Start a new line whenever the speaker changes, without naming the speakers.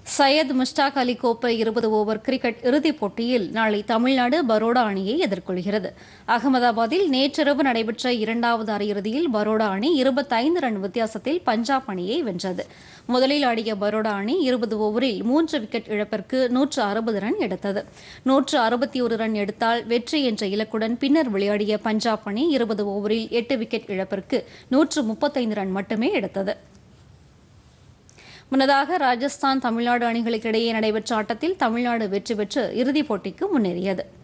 சையத் முஷ்டாக் அலி கோப்பை இருபது over cricket இறுதிப் போட்டியில் நாளை தமிழ்நாடு பரோடா அணியை எதிர்கொள்கிறது அகமதாபாத்தில் நேற்றிரவு நடைபெற்ற இரண்டாவது அரையிறுதியில் பரோடா அணி இருபத்தைந்து ரன் வித்தியாசத்தில் பஞ்சாப் அணியை வென்றது முதலில் ஆடிய பரோடா அணி இருபது ஓவரில் மூன்று விக்கெட் இழப்பிற்கு நூற்று அறுபது ரன் எடுத்தது நூற்று அறுபத்தி ஒரு ரன் எடுத்தால் வெற்றி என்ற இலக்குடன் பின்னர் விளையாடிய பஞ்சாப் அணி இருபது ஓவரில் எட்டு விக்கெட் இழப்பிற்கு நூற்று முப்பத்தைந்து ரன் மட்டுமே எடுத்தது முன்னதாக ராஜஸ்தான் தமிழ்நாடு அணிகளுக்கு இடையே நடைபெற்ற ஆட்டத்தில் தமிழ்நாடு வெற்றி பெற்று இறுதிப் போட்டிக்கு முன்னேறியது